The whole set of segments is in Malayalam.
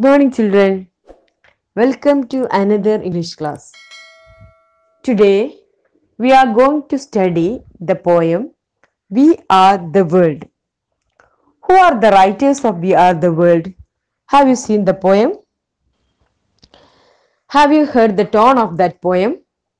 morning, children. Welcome to another English class. Today, we are going to study the poem We Are the World. Who are the writers of We Are the World? Have you seen the poem? Have you heard the tone of that poem?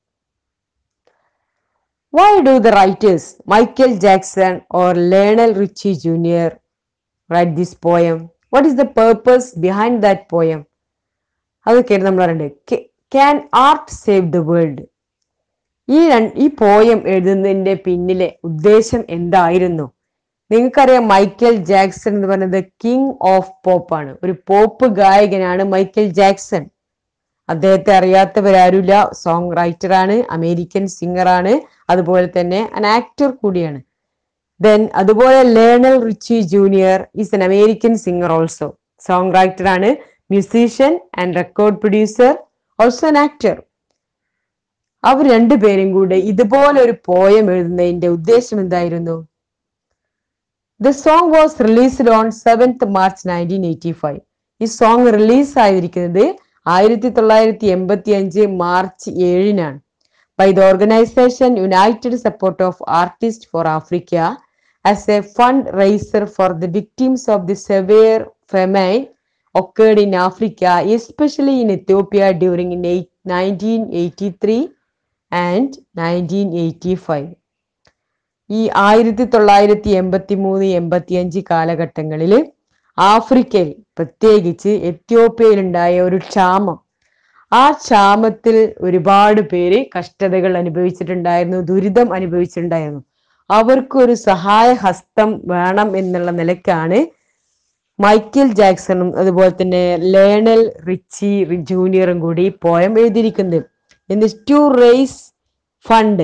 Why do the writers Michael Jackson or Lionel Richie Jr. write this poem? What is the purpose behind that poem? അതൊക്കെയാണ് നമ്മൾ പറയണ്ടത് can art save the world ഈ രണ്ട് ഈ പോയം എഴുതുന്നതിന്റെ പിന്നിലെ ഉദ്ദേശം എന്തായിരുന്നു നിങ്ങൾക്കറിയാം മൈക്കൽ ജാക്സൺ എന്ന് പറയുന്നത് കിങ് ഓഫ് പോപ്പ് ആണ് ഒരു പോപ്പ് ഗായകനാണ് മൈക്കൽ ജാക്സൺ അദ്ദേഹത്തെ അറിയാത്തവരാരുമില്ല സോങ് റൈറ്റർ ആണ് അമേരിക്കൻ സിംഗർ ആണ് അതുപോലെ തന്നെ അൻ ആക്ടർ കൂടിയാണ് ദെൻ അതുപോലെ Lionel Ritchie junior is N American singer also song writer ആണ് musician and record producer also an actor അവർ രണ്ടുപേരും കൂടെ ഇതുപോലെ ഒരു പോയം എഴുതുന്നതിന്റെ ഉദ്ദേശം എന്തായിരുന്നു the song was released on seventh March nineteen eighty five ഈ സോങ് റിലീസ് ആയിരിക്കുന്നത് ആയിരത്തി തൊള്ളായിരത്തി എൺപത്തി അഞ്ച് മാർച്ച് ഏഴിനാണ് by the organisation United support of artist four Africa as A fund riser for the victims of the Xavier famine occurred in Africa, especially in Ethiopia during 1983 and 1985. ഈ ആയിരത്തി തൊള്ളായിരത്തി എൺപത്തി മൂന്ന് എൺപത്തി അഞ്ച് കാലഘട്ടങ്ങളിൽ ആഫ്രിക്കയിൽ പ്രത്യേകിച്ച് എത്യോപ്യയിലുണ്ടായ ഒരു ക്ഷാമം ആ ക്ഷാമത്തിൽ ഒരുപാട് പേര് കഷ്ടതകൾ അനുഭവിച്ചിട്ടുണ്ടായിരുന്നു ദുരിതം അനുഭവിച്ചിട്ടുണ്ടായിരുന്നു അവർക്കൊരു സഹായ ഹസ്തം വേണം എന്നുള്ള നിലക്കാണ് മൈക്കൽ ജാക്സണും അതുപോലെ തന്നെ ലേണൽ റിച്ചി ജൂനിയറും കൂടി പോയം എഴുതിയിരിക്കുന്നത് എന്ന് to raise fund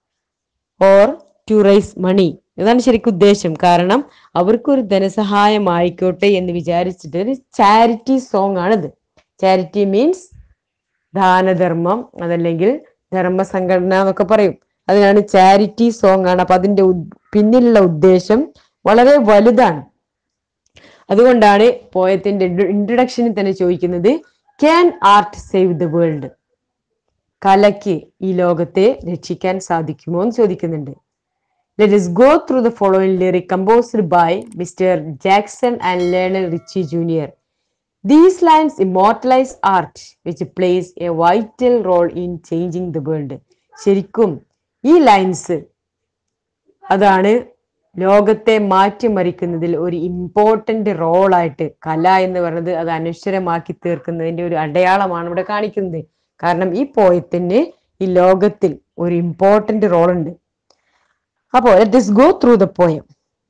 or to raise മണി ഇതാണ് ശരിക്കും ഉദ്ദേശം കാരണം അവർക്കൊരു ധനസഹായം ആയിക്കോട്ടെ എന്ന് വിചാരിച്ചിട്ട് ഒരു ചാരിറ്റി സോങ് ആണിത് ചാരിറ്റി മീൻസ് ദാനധർമ്മം അതല്ലെങ്കിൽ ധർമ്മസംഘടന എന്നൊക്കെ പറയും അതിനാണ് ചാരിറ്റി സോങ് ആണ് അപ്പൊ അതിന്റെ പിന്നിലുള്ള ഉദ്ദേശം വളരെ വലുതാണ് അതുകൊണ്ടാണ് പോയത്തിന്റെ ഇൻട്രഡക്ഷനിൽ തന്നെ ചോദിക്കുന്നത് can art save the world കലയ്ക്ക് ഈ ലോകത്തെ രക്ഷിക്കാൻ സാധിക്കുമോ എന്ന് ചോദിക്കുന്നുണ്ട് let is go through the following lyric composed by mister Jackson and Lionel Ritchie junior these lines ഇമോർട്ടലൈസ് art which place A vital role in changing the world ശരിക്കും ഈ ലൈൻസ് അതാണ് ലോകത്തെ മാറ്റിമറിക്കുന്നതിൽ ഒരു ഇമ്പോർട്ടന്റ് റോളായിട്ട് കല എന്ന് പറയുന്നത് അത് അനശ്വരമാക്കി തീർക്കുന്നതിന്റെ ഒരു അടയാളമാണ് ഇവിടെ കാണിക്കുന്നത് കാരണം ഈ പോയത്തിന് ഈ ലോകത്തിൽ ഒരു ഇമ്പോർട്ടന്റ് റോൾ ഉണ്ട് അപ്പോൾ let us go through the poem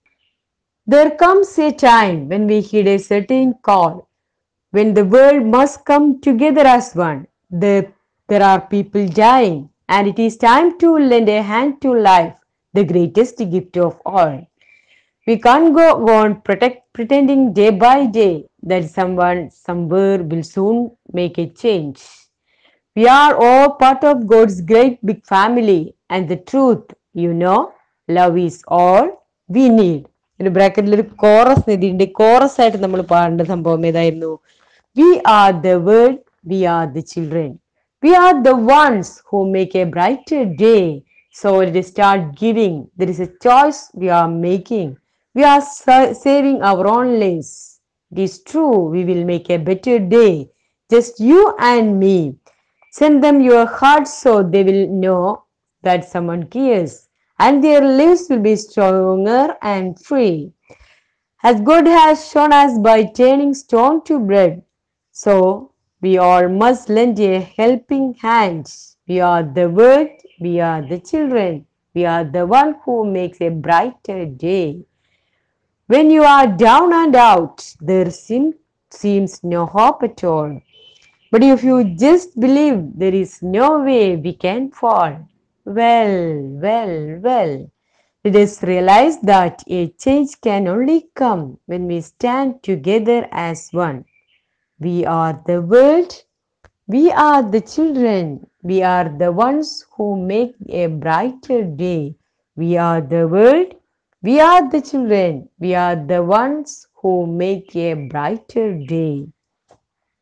there comes A time when we heed A certain call when the world must come together as one there are people dying and it is time to lent A hand to life the greatest gift of all. We can't go on protect, pretending day by day that someone somewhere will soon make a change. We are all part of God's great big family, and the truth, you know, love is all we need. ഒരു ബ്രാക്കറ്റിൽ ഒരു കോറസ് നിധിയുണ്ട് കോറസ് ആയിട്ട് നമ്മൾ പാടേണ്ട സംഭവം ഏതായിരുന്നു V are the world we are the children V are the ones who make A brighter day So let us start giving. There is a choice we are making. We are sa- saving our own lives. It is true, we will make a better day. Just you and me. Send them your heart so they will know that someone cares. And their lives will be stronger and free. As God has shown us by turning stone to bread, so we all must lend a helping hand. We are the word we are the children. We are the one who makes a brighter day. When you are down and out, there seem, seems no hope at all. But if you just believe there is no way we can fall, well, well, well, let us realize that a change can only come when we stand together as one. We are the world, we are the children, we are the ones who make a brighter day. We are the world, we are the children, we are the ones who make a brighter day.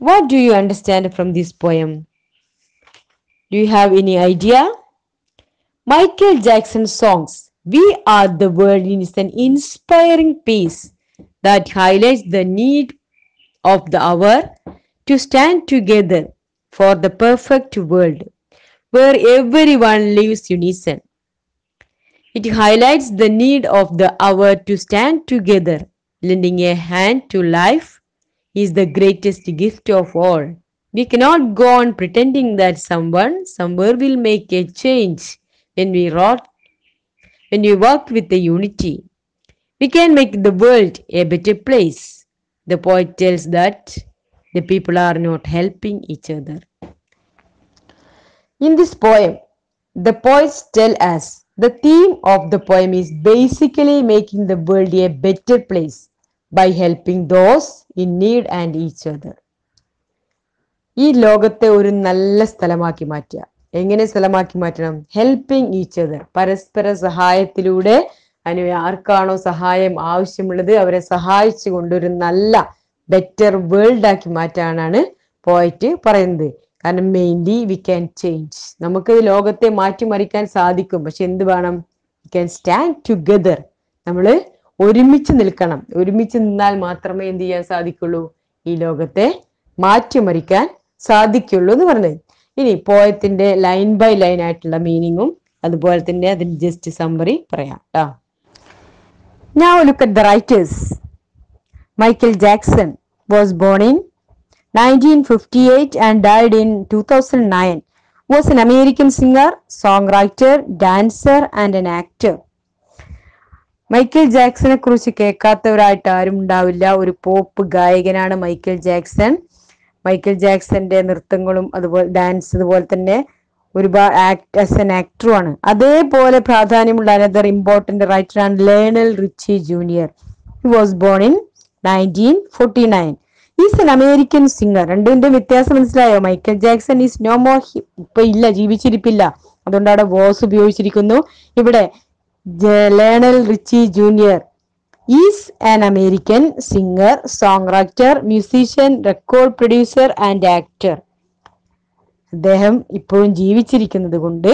What do you understand from this poem? Do you have any idea? Michael Jackson's songs, We Are the World, is an inspiring piece that highlights the need of the hour to stand together for the perfect world where everyone lives unison. It highlights the need of the hour to stand together, lending a hand to life is the greatest gift of all. We cannot go on pretending that someone somewhere will make a change when we wrought, when we work with the unity. We can make the world a better place. The poet tells that the people are not helping each other. In this poem, the poets tell us the theme of the poem is basically making the world a better place by helping those in need and each other. ഈ ലോകത്തെ ഒരു നല്ല സ്ഥലമാക്കി മാറ്റുക എങ്ങനെ സ്ഥലമാക്കി മാറ്റണം ഹെൽപ്പിംഗ് ഈച്ച് അതർ പരസ്പര സഹായത്തിലൂടെ അനു ആർക്കാണോ സഹായം ആവശ്യമുള്ളത് അവരെ സഹായിച്ചു കൊണ്ടൊരു നല്ല ബെറ്റർ വേൾഡ് ആക്കി മാറ്റാനാണ് പോയിട്ട് പറയുന്നത് കാരണം മെയിൻലി വി ക്യാൻ ചേഞ്ച് നമുക്ക് ഈ ലോകത്തെ മാറ്റിമറിക്കാൻ സാധിക്കും പക്ഷെ എന്ത് വേണം വി ക്യാൻ സ്റ്റാൻഡ് ടുഗദർ നമ്മൾ ഒരുമിച്ച് നിൽക്കണം ഒരുമിച്ച് നിന്നാൽ മാത്രമേ എന്ത് ചെയ്യാൻ സാധിക്കുള്ളൂ ഈ ലോകത്തെ മാറ്റിമറിക്കാൻ സാധിക്കുള്ളൂ എന്ന് പറഞ്ഞത് ഇനി പോയത്തിന്റെ ലൈൻ ബൈ ലൈൻ ആയിട്ടുള്ള മീനിങ്ങും അതുപോലെ തന്നെ അതിന് ജസ്റ്റ് സമ്മറി പറയാം കേട്ടോ Now look at the writers. Michael Jackson was born in 1958 and died in 2009. Was an American singer, songwriter, dancer and an actor. Michael ജാക്സനെ കുറിച്ച് കേൾക്കാത്തവരായിട്ട് ആരും ഉണ്ടാവില്ല ഒരു പോപ്പ് ഗായകനാണ് മൈക്കൽ ജാക്സൺ മൈക്കൽ ജാക്സന്റെ നൃത്തങ്ങളും അതുപോലെ ഡാൻസ് അതുപോലെ തന്നെ ഒരുപാട് ആക്ട് ആസ് എൻ ആക്ടറുമാണ് അതേപോലെ പ്രാധാന്യമുള്ള another important റൈറ്ററാണ് Lionel Ritchie junior he was born in nineteen forty nine is N American singer രണ്ടിന്റെ വ്യത്യാസം മനസ്സിലായോ Michael Jackson is no more ഇപ്പൊ ഇല്ല ജീവിച്ചിരിപ്പില്ല അതുകൊണ്ട് അവിടെ വോസ് ഉപയോഗിച്ചിരിക്കുന്നു ഇവിടെ Lionel Ritchie junior is an American singer song writer musician record producer and actor അദ്ദേഹം ഇപ്പോഴും ജീവിച്ചിരിക്കുന്നത് കൊണ്ട്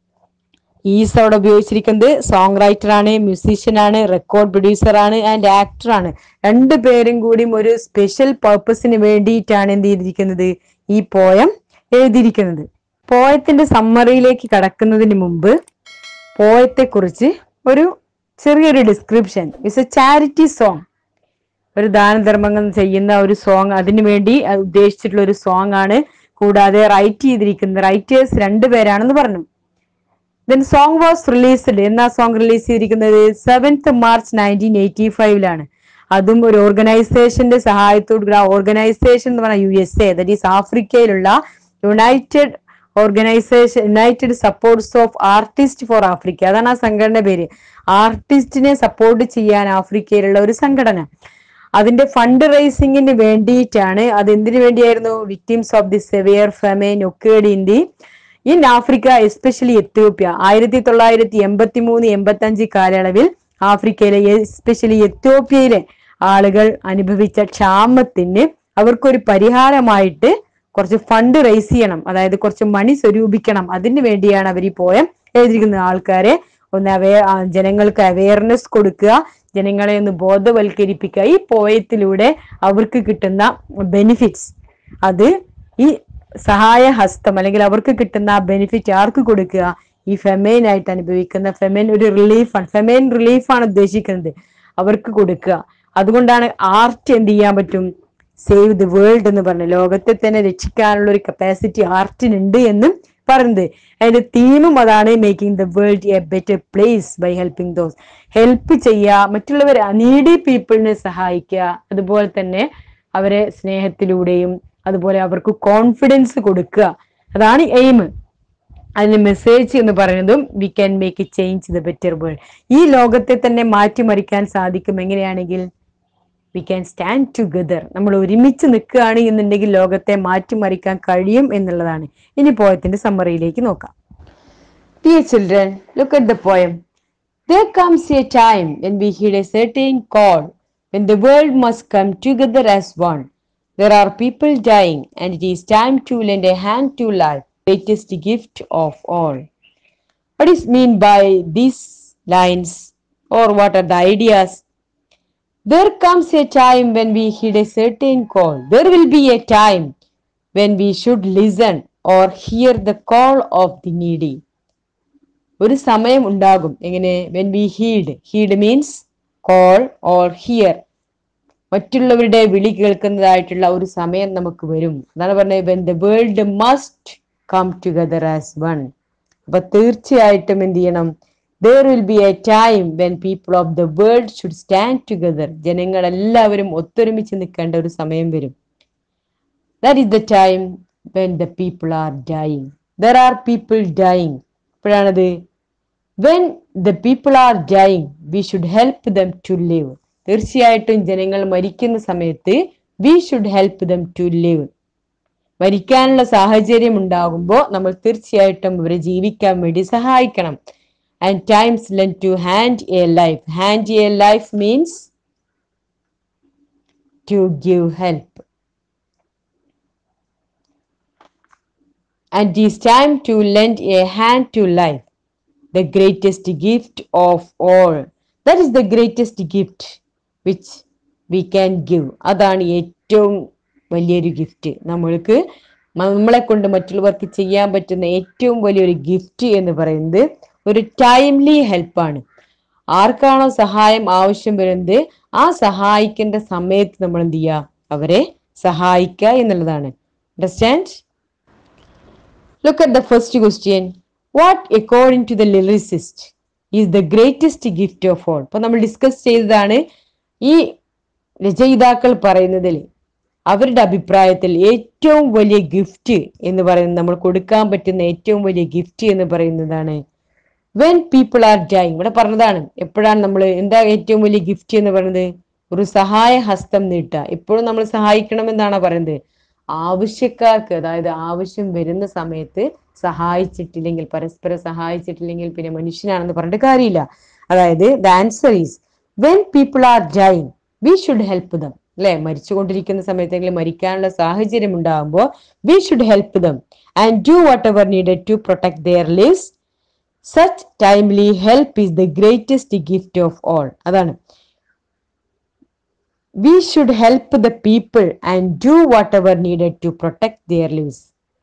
ഈസ് അവിടെ ഉപയോഗിച്ചിരിക്കുന്നത് സോങ് റൈറ്റർ ആണ് മ്യൂസീഷ്യൻ ആണ് റെക്കോർഡ് പ്രൊഡ്യൂസർ ആണ് ആൻഡ് ആക്ടർ ആണ് രണ്ടു പേരും കൂടിയും ഒരു സ്പെഷ്യൽ പർപ്പസിന് വേണ്ടിയിട്ടാണ് എന്ത് ചെയ്തിരിക്കുന്നത് ഈ പോയം എഴുതിയിരിക്കുന്നത് പോയത്തിന്റെ സമ്മറിയിലേക്ക് കടക്കുന്നതിന് മുമ്പ് പോയത്തെ കുറിച്ച് ഒരു ചെറിയൊരു description it's A charity song ഒരു ദാനധർമ്മങ്ങൾ ചെയ്യുന്ന ഒരു സോങ് അതിനു വേണ്ടി അത് ഉദ്ദേശിച്ചിട്ടുള്ള ഒരു സോങ് ആണ് കൂടാതെ റൈറ്റ് ചെയ്തിരിക്കുന്ന റൈറ്റേഴ്സ് രണ്ടുപേരാണെന്ന് പറഞ്ഞു ദെൻ സോങ് വാസ് റിലീസ്ഡ് എന്നാ സോങ് റിലീസ് ചെയ്തിരിക്കുന്നത് സെവൻത്ത് മാർച്ച് നയൻറ്റീൻ എയ്റ്റി ഫൈവിലാണ് അതും ഒരു ഓർഗനൈസേഷന്റെ സഹായത്തോടു ആ ഓർഗനൈസേഷൻ എന്ന് പറഞ്ഞാൽ U S A that is ആഫ്രിക്കയിലുള്ള United organisation United supports of artist four Africa അതാണ് ആ സംഘടന പേര് ആർട്ടിസ്റ്റിനെ സപ്പോർട്ട് ചെയ്യാൻ ആഫ്രിക്കയിലുള്ള ഒരു സംഘടന അതിന്റെ ഫണ്ട് റൈസിങ്ങിന് വേണ്ടിയിട്ടാണ് അത് എന്തിനു വേണ്ടിയായിരുന്നു victims of the Xavier famine ഒക്കേഡ് in the in Africa especially Ethiopia ആയിരത്തി തൊള്ളായിരത്തി എൺപത്തി മൂന്ന് എൺപത്തി അഞ്ച് കാലയളവിൽ ആഫ്രിക്കയിലെ എസ്പെഷ്യലി എത്യോപ്യയിലെ ആളുകൾ അനുഭവിച്ച ക്ഷാമത്തിന് അവർക്കൊരു പരിഹാരമായിട്ട് കുറച്ച് ഫണ്ട് റൈസ് ചെയ്യണം അതായത് കുറച്ച് മണി സ്വരൂപിക്കണം അതിന് വേണ്ടിയാണ് അവർ ഈ പോയം എഴുതിയിരിക്കുന്ന ആൾക്കാരെ ഒന്ന് അവേ ആ, ജനങ്ങൾക്ക് അവയർനെസ് കൊടുക്കുക ജനങ്ങളെ ഒന്ന് ബോധവൽക്കരിപ്പിക്കുക ഈ പോയത്തിലൂടെ അവർക്ക് കിട്ടുന്ന ബെനിഫിറ്റ്സ് അത് ഈ സഹായ ഹസ്തം അല്ലെങ്കിൽ അവർക്ക് കിട്ടുന്ന ആ ബെനിഫിറ്റ് ആർക്ക് കൊടുക്കുക ഈ ഫെമൈൻ ആയിട്ട് അനുഭവിക്കുന്ന ഫെമൈൻ ഒരു റിലീഫാണ് ഫെമൈൻ റിലീഫാണ് ഉദ്ദേശിക്കുന്നത് അവർക്ക് കൊടുക്കുക അതുകൊണ്ടാണ് ആർട്ട് എന്ത് ചെയ്യാൻ പറ്റും സേവ് ദി വേൾഡ് എന്ന് പറഞ്ഞു ലോകത്തെ തന്നെ രക്ഷിക്കാനുള്ള ഒരു കപ്പാസിറ്റി ആർട്ടിനുണ്ട് എന്നും പറയുന്നത് അതിന്റെ തീമും അതാണ് making the world A better place by helping those help ചെയ്യുക മറ്റുള്ളവരെ നീഡി പീപ്പിളിനെ സഹായിക്കുക അതുപോലെ തന്നെ അവരെ സ്നേഹത്തിലൂടെയും അതുപോലെ അവർക്ക് കോൺഫിഡൻസ് കൊടുക്കുക അതാണ് എയിം അതിന്റെ മെസ്സേജ് എന്ന് പറയുന്നതും V can make A change the better world ഈ ലോകത്തെ തന്നെ മാറ്റിമറിക്കാൻ സാധിക്കും എങ്ങനെയാണെങ്കിൽ വി ക്യാൻ സ്റ്റാൻഡ് ടുഗദർ നമ്മൾ ഒരുമിച്ച് നിൽക്കുകയാണ് എന്നുണ്ടെങ്കിൽ ലോകത്തെ മാറ്റിമറിക്കാൻ കഴിയും എന്നുള്ളതാണ് ഇനി പോയത്തിന്റെ സമ്മറിയിലേക്ക് നോക്കാം Dear children, look at the poem. There comes a time when we hear a certain call, when the world must come together as one. There are people dying, and it is time to lend a hand to life, greatest gift of all. What is mean by these lines, or what are the ideas? There comes a time when we heed a certain call. There will be a time when we should listen or hear the call of the needy. ഒരു സമയം ഉണ്ടാകും എങ്ങനെ when we heed heed means call or here മറ്റുള്ളവരുടെ വിളി കേൾക്കുന്നതായിട്ടുള്ള ഒരു സമയം നമുക്ക് വരും അതാണ് പറഞ്ഞത് when the world must come together as one അപ്പൊ തീർച്ചയായിട്ടും എന്ത് ചെയ്യണം there will be A time when people of the world should stand together ജനങ്ങൾ എല്ലാവരും ഒത്തൊരുമിച്ച് നിൽക്കേണ്ട ഒരു സമയം വരും that is the time when the people are dying there are people dying എപ്പോഴാണത് when the people are dying V should help them to live തീർച്ചയായിട്ടും ജനങ്ങൾ മരിക്കുന്ന സമയത്ത് V should help them to live മരിക്കാനുള്ള സാഹചര്യം ഉണ്ടാകുമ്പോൾ നമ്മൾ തീർച്ചയായിട്ടും ഇവരെ ജീവിക്കാൻ വേണ്ടി സഹായിക്കണം and times ലെൻ to hand A life hand A life means to give help and it is time to lend a hand to life, the greatest gift of all. That is the greatest gift which we can give. അതാണ് ഏറ്റവും വലിയൊരു ഗിഫ്റ്റ് നമ്മൾക്ക് മ- നമ്മളെ കൊണ്ട് മറ്റുള്ളവർക്ക് ചെയ്യാൻ പറ്റുന്ന ഏറ്റവും വലിയൊരു ഗിഫ്റ്റ് എന്ന് പറയുന്നത് ഒരു ടൈംലി ഹെൽപ്പാണ് ആർക്കാണോ സഹായം ആവശ്യം വരുന്നത് ആ സഹായിക്കേണ്ട സമയത്ത് നമ്മൾ എന്ത് ചെയ്യുക അവരെ സഹായിക്കുക എന്നുള്ളതാണ് understand Look at the first question. What, according to the lyricist, is the greatest gift of all? അപ്പൊ നമ്മൾ ഡിസ്കസ് ചെയ്തതാണ് ഈ രചയിതാക്കൾ പറയുന്നതിൽ അവരുടെ അഭിപ്രായത്തിൽ ഏറ്റവും വലിയ ഗിഫ്റ്റ് എന്ന് പറയുന്നത് നമ്മൾ കൊടുക്കാൻ പറ്റുന്ന ഏറ്റവും വലിയ ഗിഫ്റ്റ് എന്ന് പറയുന്നതാണ് വെൻ പീപ്പിൾ ആർ ഡൈങ് ഇവിടെ പറഞ്ഞതാണ് എപ്പോഴാണ് നമ്മൾ എന്താ ഏറ്റവും വലിയ ഗിഫ്റ്റ് എന്ന് പറയുന്നത് ഒരു സഹായ ഹസ്തം നീട്ടുക എപ്പോഴും നമ്മൾ സഹായിക്കണം എന്നാണ് പറയുന്നത് ആവശ്യക്കാർക്ക് അതായത് ആവശ്യം വരുന്ന സമയത്ത് സഹായിച്ചിട്ടില്ലെങ്കിൽ പരസ്പരം സഹായിച്ചിട്ടില്ലെങ്കിൽ പിന്നെ മനുഷ്യനാണെന്ന് പറഞ്ഞിട്ട് കാര്യമില്ല അതായത് the answer is when people are dying we should help dum അല്ലെ മരിച്ചുകൊണ്ടിരിക്കുന്ന സമയത്തെങ്കിലും മരിക്കാനുള്ള സാഹചര്യം ഉണ്ടാകുമ്പോൾ V should help them and do whatever needed to protect their lives such timely help is the greatest gift of all അതാണ് V should help the people and do whatever needed to protect their lives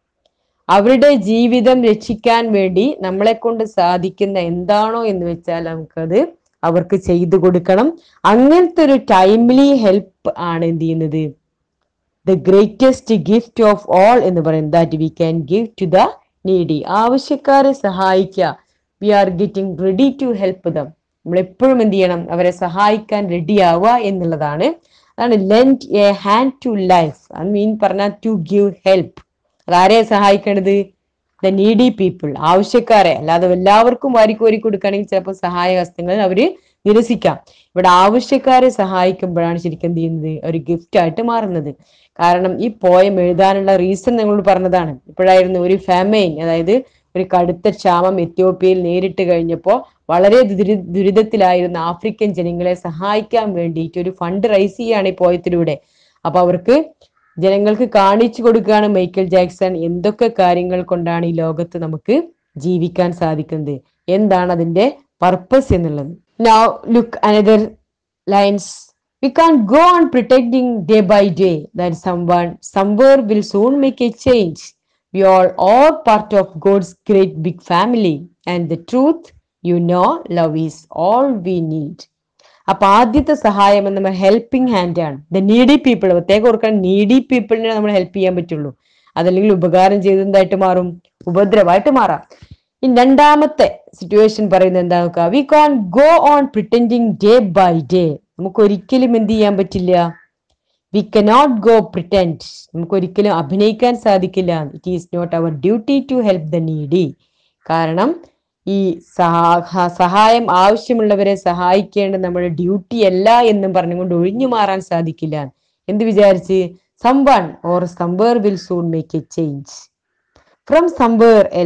അവരുടെ ജീവിതം രക്ഷിക്കാൻ വേണ്ടി നമ്മളെ കൊണ്ട് സാധിക്കുന്ന എന്താണോ എന്ന് വെച്ചാൽ നമുക്കത് അവർക്ക് ചെയ്തു കൊടുക്കണം അങ്ങനത്തെ ഒരു ടൈംലി ഹെൽപ്പ് ആണ് എന്ത് ചെയ്യുന്നത് the greatest gift of all എന്ന് പറയുന്നത് that we can give to the needy ആവശ്യക്കാരെ സഹായിക്കുക V are getting ready to help them നമ്മൾ എപ്പോഴും എന്ത് ചെയ്യണം അവരെ സഹായിക്കാൻ റെഡി ആവുക എന്നുള്ളതാണ് അതാണ് lent A hand to life അത് മീൻ പറഞ്ഞാൽ to give help അതാരെ സഹായിക്കേണ്ടത് the needy people ആവശ്യക്കാരെ അല്ലാതെ എല്ലാവർക്കും വാരിക്കോരി കൊടുക്കുകയാണെങ്കിൽ ചിലപ്പോൾ സഹായ ഹസ്തങ്ങൾ അവര് നിരസിക്കാം ഇവിടെ ആവശ്യക്കാരെ സഹായിക്കുമ്പോഴാണ് ശരിക്കും എന്ത് ചെയ്യുന്നത് ഒരു ഗിഫ്റ്റ് ആയിട്ട് മാറുന്നത് കാരണം ഈ പോയം എഴുതാനുള്ള റീസൺ നിങ്ങളോട് പറഞ്ഞതാണ് ഇപ്പോഴായിരുന്നു ഒരു ഫാമൈൻ അതായത് ഒരു കടുത്ത ക്ഷാമം എത്യോപ്യയിൽ നേരിട്ട് കഴിഞ്ഞപ്പോൾ വളരെ ദുരി ദുരിതത്തിലായിരുന്ന ആഫ്രിക്കൻ ജനങ്ങളെ സഹായിക്കാൻ വേണ്ടിയിട്ട് ഒരു ഫണ്ട് റൈസ് ചെയ്യാണ് ഈ പോയത്തിലൂടെ അപ്പൊ അവർക്ക് ജനങ്ങൾക്ക് കാണിച്ചു കൊടുക്കുകയാണ് മൈക്കൽ ജാക്സൺ എന്തൊക്കെ കാര്യങ്ങൾ കൊണ്ടാണ് ഈ ലോകത്ത് നമുക്ക് ജീവിക്കാൻ സാധിക്കുന്നത് എന്താണ് അതിന്റെ പർപ്പസ് എന്നുള്ളത് now look another lines V can't go on പ്രിട്ടക്ടിങ് day by day that sum one somewhere will soon make A change V all all part of God's great big family and the truth you know love is all we need അപ്പൊ ആദ്യത്തെ സഹായം നമ്മൾ ഹെൽപ്പിംഗ് ഹാൻഡ് ആണ് ദ നീഡി പീപ്പിൾ പ്രത്യേകം ഓർക്കാൻ നീഡി പീപ്പിളിനെ നമ്മൾ ഹെൽപ്പ് ചെയ്യാൻ പറ്റുള്ളൂ അതല്ലെങ്കിൽ ഉപകാരം ചെയ്തതായിട്ട് മാറും ഉപദ്രവമായിട്ട് മാറാം ഇനി രണ്ടാമത്തെ സിറ്റുവേഷൻ പറയുന്നത് എന്താ നോക്കുക V can't go on pretending day by day നമുക്ക് ഒരിക്കലും എന്ത് ചെയ്യാൻ പറ്റില്ല വി കനോട്ട് ഗോ പ്രിറ്റൻഡ് നമുക്ക് ഒരിക്കലും അഭിനയിക്കാൻ സാധിക്കില്ല it is not our duty to help the needy കാരണം ഈ സഹാ സഹായം ആവശ്യമുള്ളവരെ സഹായിക്കേണ്ട നമ്മുടെ ഡ്യൂട്ടി അല്ല എന്നും പറഞ്ഞുകൊണ്ട് ഒഴിഞ്ഞു മാറാൻ സാധിക്കില്ല എന്ത് വിചാരിച്ച് someone or somewhere will soon make A change from somewhere else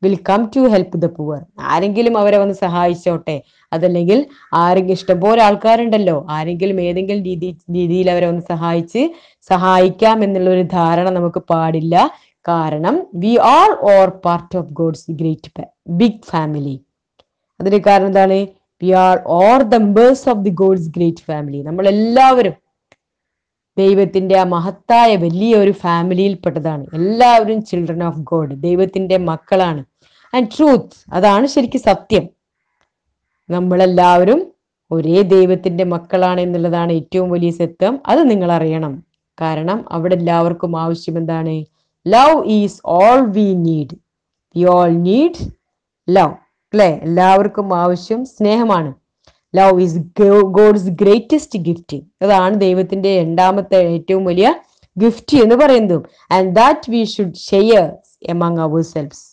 will come to help the poor ആരെങ്കിലും അവരെ വന്ന് സഹായിച്ചോട്ടെ അതല്ലെങ്കിൽ ആരെങ്കിലും ഇഷ്ടംപോലെ ആൾക്കാരുണ്ടല്ലോ ആരെങ്കിലും ഏതെങ്കിലും രീതി രീതിയിൽ അവരെ ഒന്ന് സഹായിച്ച് സഹായിക്കാം എന്നുള്ള ഒരു ധാരണ നമുക്ക് പാടില്ല കാരണം V R or part of God's great big family അതിന് കാരണം എന്താണ് V R or the members of the God's great family നമ്മൾ എല്ലാവരും ദൈവത്തിന്റെ ആ മഹത്തായ വലിയ ഒരു ഫാമിലിയിൽപ്പെട്ടതാണ് എല്ലാവരും ചിൽഡ്രൻ ഓഫ് ഗോഡ് ദൈവത്തിന്റെ മക്കളാണ് ആൻഡ് ട്രൂത്ത് അതാണ് ശരിക്കും സത്യം നമ്മളെല്ലാവരും ഒരേ ദൈവത്തിന്റെ മക്കളാണ് എന്നുള്ളതാണ് ഏറ്റവും വലിയ സത്യം അത് നിങ്ങൾ അറിയണം കാരണം അവിടെ എല്ലാവർക്കും ആവശ്യം എന്താണ് love is all we need we all need love അല്ലെ എല്ലാവർക്കും ആവശ്യം സ്നേഹമാണ് love is God's greatest gift അതാണ് ദൈവത്തിന്റെ രണ്ടാമത്തെ ഏറ്റവും വലിയ ഗിഫ്റ്റ് എന്ന് പറയുന്നതും and that we should share among our selves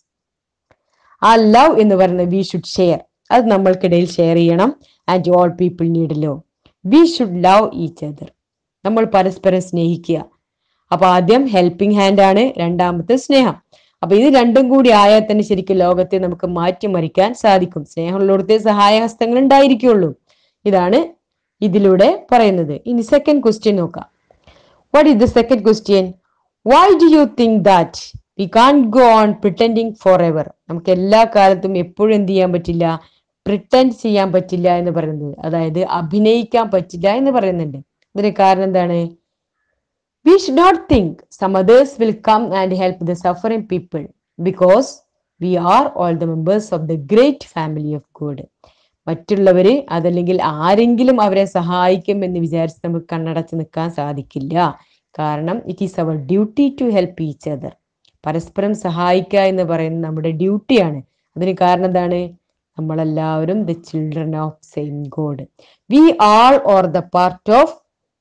ആ ലവ് എന്ന് പറയുന്നത് വി ഷുഡ് ഷെയർ അത് നമ്മൾക്കിടയിൽ ഷെയർ ചെയ്യണം and all people need love V should love each other നമ്മൾ പരസ്പരം സ്നേഹിക്കുക അപ്പൊ ആദ്യം ഹെൽപ്പിംഗ് ഹാൻഡ് ആണ് രണ്ടാമത്തെ സ്നേഹം അപ്പൊ ഇത് രണ്ടും കൂടി ആയാൽ തന്നെ ശരിക്കും ലോകത്തെ നമുക്ക് മാറ്റിമറിക്കാൻ സാധിക്കും സ്നേഹമുള്ളിടത്തെ സഹായഹസ്തങ്ങൾ ഉണ്ടായിരിക്കുള്ളൂ ഇതാണ് ഇതിലൂടെ പറയുന്നത് ഇനി സെക്കൻഡ് ക്വസ്റ്റ്യൻ നോക്കാം what is the second question why do you think that we can't go on pretending for ever നമുക്ക് എല്ലാ കാലത്തും എപ്പോഴും എന്ത് ചെയ്യാൻ പറ്റില്ല പ്രിറ്റൻഡ് ചെയ്യാൻ പറ്റില്ല എന്ന് പറയുന്നത് അതായത് അഭിനയിക്കാൻ പറ്റില്ല എന്ന് പറയുന്നുണ്ട് അതിന് കാരണം എന്താണ് we should not think some others will come and help the suffering people because we are all the members of the great family of God. മറ്റുള്ളവര് അതല്ലെങ്കിൽ ആരെങ്കിലും അവരെ സഹായിക്കും എന്ന് വിചാരിച്ച് നമുക്ക് കണ്ണടച്ച് നിൽക്കാൻ സാധിക്കില്ല കാരണം it is our duty to help each other പരസ്പരം സഹായിക്കുക എന്ന് പറയുന്നത് നമ്മുടെ ഡ്യൂട്ടിയാണ് അതിന് കാരണം എന്താണ് നമ്മളെല്ലാവരും the children of same God V all or the part of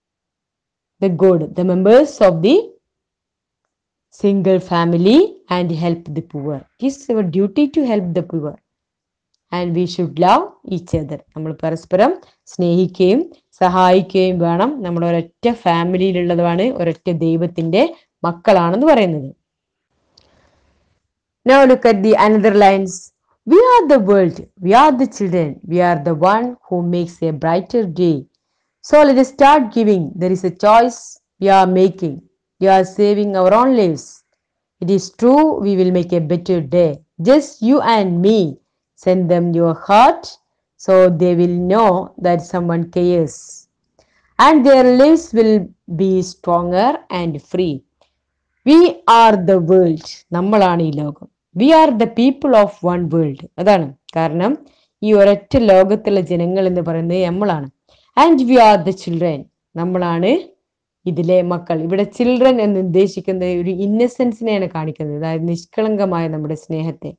the good, the members of the single family and help the poor. It is our duty to help the poor. And we should love each other നമ്മൾ പരസ്പരം സ്നേഹിക്കുകയും സഹായിക്കുകയും വേണം നമ്മൾ ഒരൊറ്റ ഫാമിലിയിലുള്ളതാണ് ഒരൊറ്റ ദൈവത്തിന്റെ മക്കളാണെന്ന് പറയുന്നത് Now look at the another lines. We are the world, we are the children, we are the one who makes a brighter day. So let us start giving. There is a choice we are making. We are saving our own lives. It is true we will make a better day. Just you and me. Send them your heart so they will know that someone cares. And their lives will be stronger and free. V are the world നമ്മളാണ് ഈ ലോകം V are the people of one world അതാണ് കാരണം ഈ ഒരൊറ്റ ലോകത്തുള്ള ജനങ്ങൾ എന്ന് പറയുന്നത് നമ്മളാണ് and we are the children നമ്മളാണ് ഇതിലെ മക്കൾ ഇവിടെ ചിൽഡ്രൻ എന്ന് ഉദ്ദേശിക്കുന്നത് ഒരു ഇന്നസെൻസിനെയാണ് കാണിക്കുന്നത് അതായത് നിഷ്കളങ്കമായ നമ്മുടെ സ്നേഹത്തെ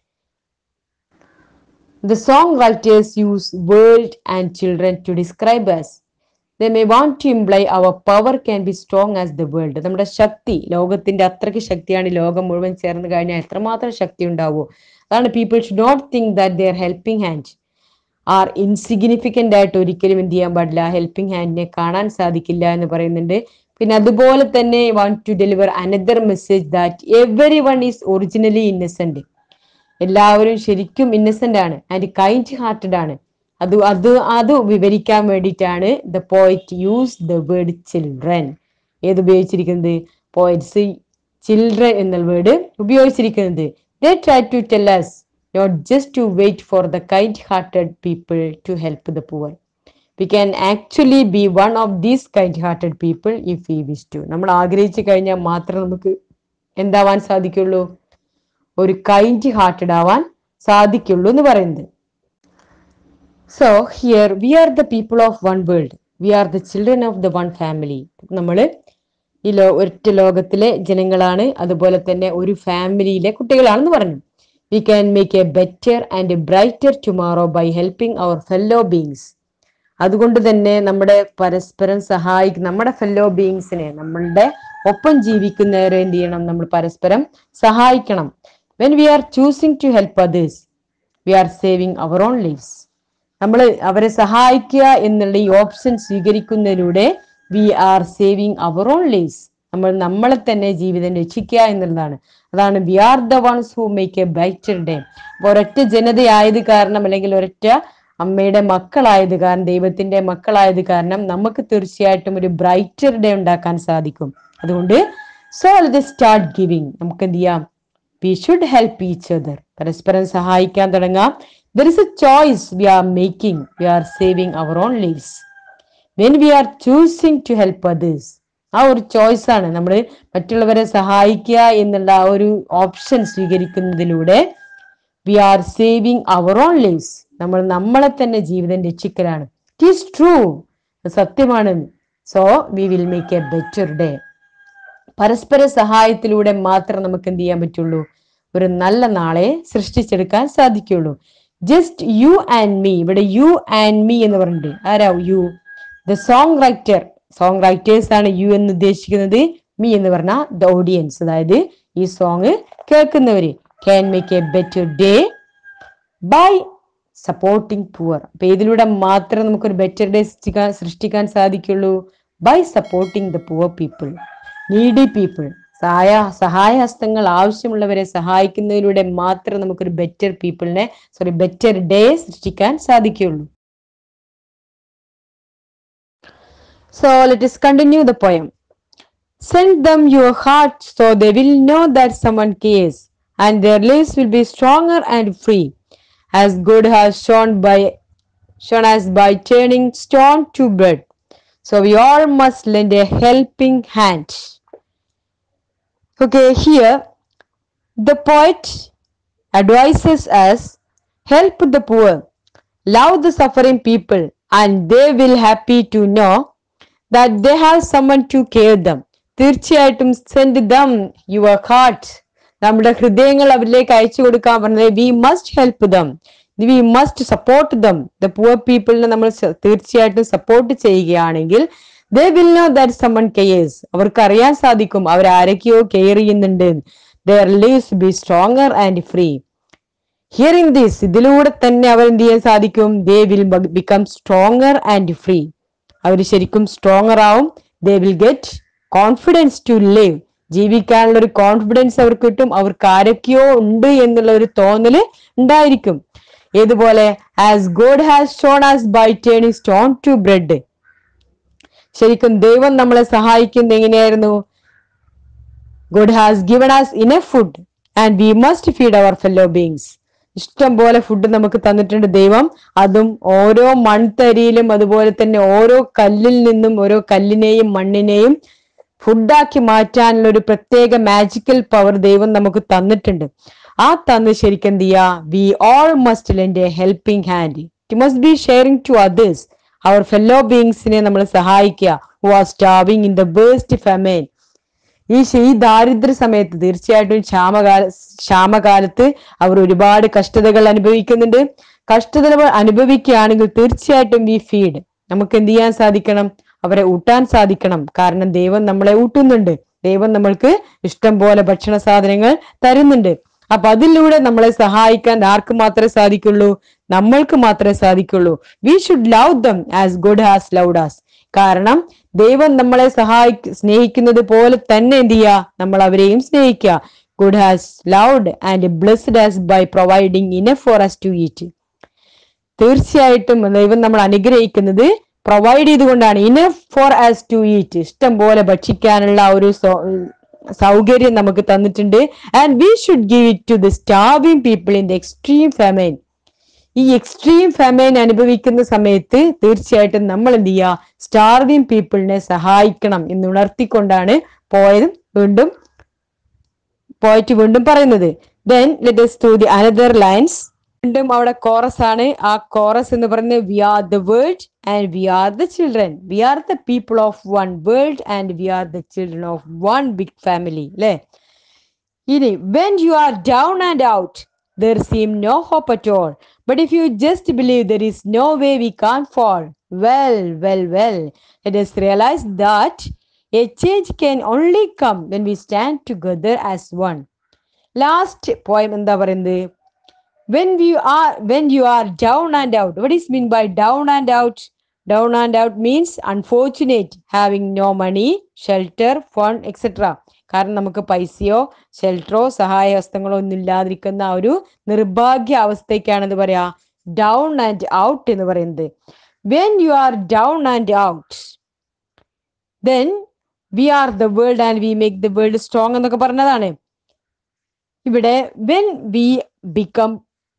The song writers use world and children to describe us. They may want to imply our power can be strong as the world. നമ്മുടെ ശക്തി ലോകത്തിന്റെ അത്രയ്ക്ക് ശക്തിയാണ് ഈ ലോകം മുഴുവൻ ചേർന്ന് കഴിഞ്ഞാൽ എത്രമാത്രം ശക്തി ഉണ്ടാവുമോ അതാണ് people should not think that there helping hand R insignificant ആയിട്ട് ഒരിക്കലും എന്ത് ചെയ്യാൻ പാടില്ല ഹെൽപ്പിംഗ് ഹാൻഡിനെ കാണാൻ സാധിക്കില്ല എന്ന് പറയുന്നുണ്ട് പിന്നെ അതുപോലെ തന്നെ want to deliver another message that every one is originally Innocent എല്ലാവരും ശരിക്കും ഇന്നസെന്റ് ആണ് ആൻഡ് കൈൻഡ് ഹാർട്ടഡ് ആണ് അത് അത് അത് വിവരിക്കാൻ വേണ്ടിയിട്ടാണ് the poet use the word children ഏത് ഉപയോഗിച്ചിരിക്കുന്നത് പോയിറ്റ്സ് ചിൽഡ്രൻ എന്ന വേർഡ് ഉപയോഗിച്ചിരിക്കുന്നത് ദേ try to tell us not just to wait for the kind hearted people to help the poor we can actually B one of these kind hearted people if we wish to നമ്മൾ ആഗ്രഹിച്ചു കഴിഞ്ഞാൽ മാത്രം നമുക്ക് എന്താവാൻ സാധിക്കുള്ളൂ ഒരു കൈൻഡ് ഹാർട്ടഡ് ആവാൻ സാധിക്കുള്ളൂ എന്ന് പറയുന്നത് so here we are the people of one world we are the children of the one family നമ്മൾ ഈ ലോ ഒറ്റ ലോകത്തിലെ ജനങ്ങളാണ് അതുപോലെ തന്നെ ഒരു ഫാമിലിയിലെ കുട്ടികളാണെന്ന് പറഞ്ഞു V can make a better and A brighter tomorrow by helping our fellow beings അതുകൊണ്ട് തന്നെ നമ്മുടെ പരസ്പരം സഹായിക്കുന്ന നമ്മുടെ ഫെല്ലോ ബീങ്സിനെ നമ്മളുടെ ഒപ്പം ജീവിക്കുന്നവരെ എന്ത് ചെയ്യണം നമ്മൾ പരസ്പരം സഹായിക്കണം when we R choosing to help others V are saving our on lives നമ്മൾ അവരെ സഹായിക്കുക എന്നുള്ള ഈ option സ്വീകരിക്കുന്നതിലൂടെ V are saving our on lives നമ്മൾ നമ്മളെ തന്നെ ജീവിതം രക്ഷിക്കുക എന്നുള്ളതാണ് അതാണ് V are the ones who make A ബൈറ്റർ day അപ്പൊ ഒരൊറ്റ ജനതയായത് കാരണം അല്ലെങ്കിൽ ഒരൊറ്റ അമ്മയുടെ മക്കളായത് കാരണം ദൈവത്തിന്റെ മക്കളായത് കാരണം നമുക്ക് തീർച്ചയായിട്ടും ഒരു ബ്രൈറ്റർ ഡേ ഉണ്ടാക്കാൻ സാധിക്കും അതുകൊണ്ട് സോ ലെറ്റ് സ്റ്റാർട്ട് ഗിവിങ് നമുക്ക് എന്ത് ചെയ്യാം V should help each other പരസ്പരം സഹായിക്കാൻ തുടങ്ങാം there is a choice we are making we are saving our on leaves when we R choosing to help others ആ ഒരു ചോയ്സ് ആണ് നമ്മൾ മറ്റുള്ളവരെ സഹായിക്കുക എന്നുള്ള ആ ഒരു option സ്വീകരിക്കുന്നതിലൂടെ V are saving our on lives നമ്മൾ നമ്മളെ തന്നെ ജീവിതം രക്ഷിക്കലാണ് ഇറ്റ് ഈസ് ട്രൂ സത്യമാണ് so we will make a better day പരസ്പര സഹായത്തിലൂടെ മാത്രം നമുക്ക് എന്ത് ചെയ്യാൻ പറ്റുള്ളൂ ഒരു നല്ല നാളെ സൃഷ്ടിച്ചെടുക്കാൻ സാധിക്കുള്ളൂ ജസ്റ്റ് യു ആൻഡ് മീ ഇവിടെ യു ആൻഡ് മീ എന്ന് പറഞ്ഞിട്ട് ആരാ you the song writer song writers ആണ് യു എന്ന് ഉദ്ദേശിക്കുന്നത് മീ എന്ന് പറഞ്ഞാൽ ദ ഓഡിയൻസ് അതായത് ഈ song കേൾക്കുന്നവര് can make a better day by supporting poor അപ്പൊ ഇതിലൂടെ മാത്രം നമുക്കൊരു ബെറ്റർ ഡേ സൃഷ്ടിക്കാൻ സൃഷ്ടിക്കാൻ സാധിക്കുള്ളൂ by supporting the poor people needy people സഹായ സഹായഹസ്തങ്ങൾ ആവശ്യമുള്ളവരെ സഹായിക്കുന്നതിലൂടെ മാത്രം നമുക്കൊരു ബെറ്റർ പീപ്പിളിനെ സോറി ബെറ്റർ ഡേ സൃഷ്ടിക്കാൻ സാധിക്കുള്ളൂ So let us continue the poem. Send them your heart so they will know that someone cares, and their lives will be stronger and free, as God has shown by shown us by turning stone to bread. So we all must lend a helping hand. Okay, here the poet advises us help the poor, love the suffering people, and they will happy to know that they have someone to care them. തീർച്ചയായിട്ടും സെൻഡ് ദം യുവർ ഹാർട്ട് നമ്മുടെ ഹൃദയങ്ങൾ അവരിലേക്ക് അയച്ചു കൊടുക്കാൻ പറഞ്ഞത് we must help them we must support them the poor പീപ്പിളിനെ നമ്മൾ സ- തീർച്ചയായിട്ടും സപ്പോർട്ട് ചെയ്യുകയാണെങ്കിൽ they will know that someone cares അവർക്ക് അറിയാൻ സാധിക്കും അവർ ആരൊക്കെയോ കെയർ ചെയ്യുന്നുണ്ട് there leaves B stronger and free hearing this ഇതിലൂടെ തന്നെ അവർ എന്ത് ചെയ്യാൻ സാധിക്കും they will become stronger and free അവർ ശരിക്കും സ്ട്രോങ്ങർ ആവും they will get confidence to live ജീവിക്കാനുള്ള ഒരു കോൺഫിഡൻസ് അവർക്ക് കിട്ടും അവർക്ക് ആരൊക്കെയോ ഉണ്ട് എന്നുള്ള ഒരു തോന്നല് ഉണ്ടായിരിക്കും ഏതുപോലെ as God has shown as by turning stone to bread ശരിക്കും ദൈവം നമ്മളെ സഹായിക്കുന്നത് എങ്ങനെയായിരുന്നു God has given as enough food and we must feed our fellow beings ഇഷ്ടം പോലെ ഫുഡ് നമുക്ക് തന്നിട്ടുണ്ട് ദൈവം അതും ഓരോ മൺതരിയിലും അതുപോലെ തന്നെ ഓരോ കല്ലിൽ നിന്നും ഓരോ കല്ലിനെയും മണ്ണിനെയും ഫുഡാക്കി മാറ്റാനുള്ള ഒരു പ്രത്യേക മാജിക്കൽ പവർ ദൈവം നമുക്ക് തന്നിട്ടുണ്ട് ആ തന്ന് ശരിക്കും എന്ത് ചെയ്യാ we all must lent A helping hand it must be sharing to others our fellow ബീങ്സിനെ നമ്മൾ സഹായിക്കുക who are starving in the burst famine ഈ ശ- ഈ ദാരിദ്ര്യ സമയത്ത് തീർച്ചയായിട്ടും ക്ഷാമകാല ക്ഷാമകാലത്ത് അവർ ഒരുപാട് കഷ്ടതകൾ അനുഭവിക്കുന്നുണ്ട് കഷ്ടതകൾ അനുഭവിക്കുകയാണെങ്കിൽ തീർച്ചയായിട്ടും വി ഫീഡ് നമുക്ക് എന്ത് ചെയ്യാൻ സാധിക്കണം അവരെ ഊട്ടാൻ സാധിക്കണം കാരണം ദൈവം നമ്മളെ ഊട്ടുന്നുണ്ട് ദൈവം നമ്മൾക്ക് ഇഷ്ടം പോലെ ഭക്ഷണ സാധനങ്ങൾ തരുന്നുണ്ട് അപ്പൊ അതിലൂടെ നമ്മളെ സഹായിക്കാൻ ആർക്ക് മാത്രമേ സാധിക്കുള്ളൂ നമ്മൾക്ക് മാത്രമേ സാധിക്കുള്ളൂ V should love them as good has loud as കാരണം ദൈവം നമ്മളെ സഹായിക്ക സ്നേഹിക്കുന്നത് പോലെ തന്നെ എന്ത് ചെയ്യുക നമ്മൾ അവരെയും സ്നേഹിക്കുക good has loud and blessed as by providing enough for us to eat തീർച്ചയായിട്ടും ദൈവം നമ്മൾ അനുഗ്രഹിക്കുന്നത് പ്രൊവൈഡ് ചെയ്തുകൊണ്ടാണ് enough for as to eat ഇഷ്ടം പോലെ ഭക്ഷിക്കാനുള്ള ആ ഒരു സൗ- സൗകര്യം നമുക്ക് തന്നിട്ടുണ്ട് and we should give it to the starving people in the extreme famine ഈ എക്സ്ട്രീം ഫെമൈൻ അനുഭവിക്കുന്ന സമയത്ത് തീർച്ചയായിട്ടും നമ്മൾ എന്ത് ചെയ്യുക സ്റ്റാർവിംഗ് പീപ്പിളിനെ സഹായിക്കണം എന്ന് ഉണർത്തിക്കൊണ്ടാണ് പോയത് വീണ്ടും പോയിട്ട് വീണ്ടും പറയുന്നത് then let us to the another lines വീണ്ടും അവിടെ കോറസ് ആണ് ആ കോറസ് എന്ന് പറയുന്നത് V are the world and we are the children V are the people of one world and we are the children of one big family അല്ലേ ഇനി when you are down and out there seam no hope at all but if you just believe there is no way V can't fall well well well let us realise that a change can only come when we stand together as one last poem എന്താ പറയുന്നത് when you R when you are down and out what is mean by down and out down and out means unfortunate having no money shelter fun etcetera കാരണം നമുക്ക് പൈസയോ ഷെൽട്ടറോ സഹായ ഹസ്തങ്ങളോ ഒന്നും ഇല്ലാതിരിക്കുന്ന ആ ഒരു നിർഭാഗ്യ അവസ്ഥയ്ക്കാണ് എന്ന് പറയാ ഡൗൺ ആൻഡ് ഔട്ട് എന്ന് പറയുന്നത് when you are down and out then we are the world and we make the world strong എന്നൊക്കെ പറഞ്ഞതാണ് ഇവിടെ when we become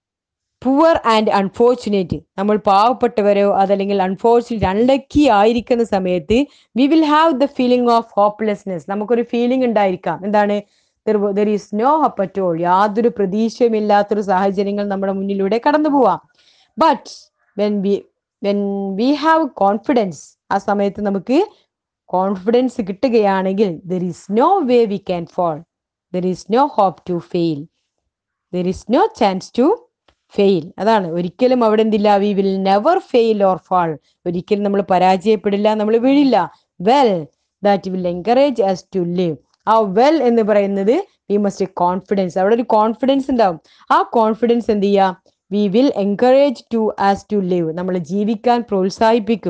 poor and unfortunate നമ്മൾ പാവപ്പെട്ടവരോ അതല്ലെങ്കിൽ അൺഫോർച്ചുനേറ്റ് അൺലക്കി ആയിരിക്കുന്ന സമയത്ത് we will have the feeling of hopelessness നമുക്കൊരു ഫീലിംഗ് ഉണ്ടായിരിക്കാം എന്താണ് there is no hope at all യാതൊരു പ്രതീക്ഷയുമില്ലാത്തൊരു സാഹചര്യങ്ങൾ നമ്മുടെ മുന്നിലൂടെ കടന്നു പോവാം but when we when we have confidence ആ സമയത്ത് നമുക്ക് കോൺഫിഡൻസ് കിട്ടുകയാണെങ്കിൽ there is no way we can fall there is no hope to fail there is no chance to fail അതാണ് ഒരിക്കലും അവിടെ എന്തില്ല we will never fail or fall ഒരിക്കലും നമ്മൾ പരാജയപ്പെടില്ല നമ്മൾ വീഴില്ല well that will encourage us to live ആ വെൽ എന്ന് പറയുന്നത് വി മസ്റ്റ് കോൺഫിഡൻസ് അവിടെ ഒരു കോൺഫിഡൻസ് ഉണ്ടാവും ആ കോൺഫിഡൻസ് എന്ത് ചെയ്യുക we will encourage to us to live നമ്മൾ ജീവിക്കാൻ പ്രോത്സാഹിപ്പിക്കും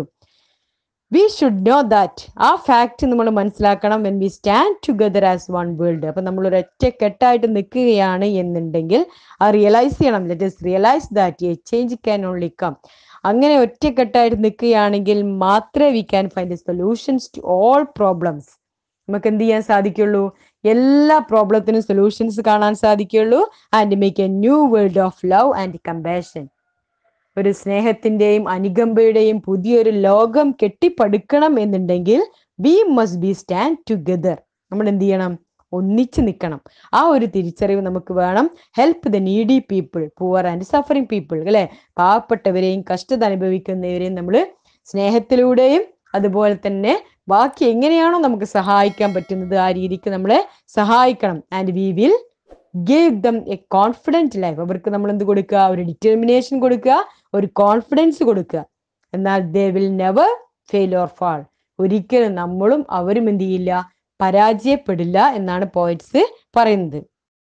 വി ഷുഡ് നോ ദാറ്റ് ആ ഫാക്ട് നമ്മൾ മനസ്സിലാക്കണം when we stand together as one world അപ്പൊ നമ്മൾ ഒരു ഒറ്റക്കെട്ടായിട്ട് നിൽക്കുകയാണ് എന്നുണ്ടെങ്കിൽ ആ റിയലൈസ് ചെയ്യണം let's realise that a change can only come അങ്ങനെ ഒറ്റക്കെട്ടായിട്ട് നിൽക്കുകയാണെങ്കിൽ മാത്രമേ we can find solutions to all problems നമുക്ക് എന്ത് ചെയ്യാൻ സാധിക്കുള്ളൂ എല്ലാ പ്രോബ്ലത്തിനും സൊല്യൂഷൻസ് കാണാൻ സാധിക്കുള്ളൂ and make a new world of love and compassion ഒരു സ്നേഹത്തിന്റെയും അനുകമ്പയുടെയും പുതിയൊരു ലോകം കെട്ടിപ്പടുക്കണം എന്നുണ്ടെങ്കിൽ we must be stand together നമ്മൾ എന്ത് ചെയ്യണം ഒന്നിച്ച് നിൽക്കണം ആ ഒരു തിരിച്ചറിവ് നമുക്ക് വേണം help the needy people poor and suffering people അല്ലെ പാവപ്പെട്ടവരെയും കഷ്ടത അനുഭവിക്കുന്നവരെയും നമ്മൾ സ്നേഹത്തിലൂടെയും അതുപോലെ തന്നെ ബാക്കി എങ്ങനെയാണോ നമുക്ക് സഹായിക്കാൻ പറ്റുന്നത് ആ രീതിക്ക് നമ്മളെ സഹായിക്കണം and we will give them a confident life അവർക്ക് നമ്മൾ എന്ത് കൊടുക്കുക ഒരു ഡിറ്റർമിനേഷൻ കൊടുക്കുക ഒരു കോൺഫിഡൻസ് കൊടുക്കുക എന്നാൽ they will never fail or fall ഒരിക്കലും നമ്മളും അവരും എന്ത് ചെയ്യില്ല പരാജയപ്പെടില്ല എന്നാണ് പോയിറ്റ്സ് പറയുന്നത്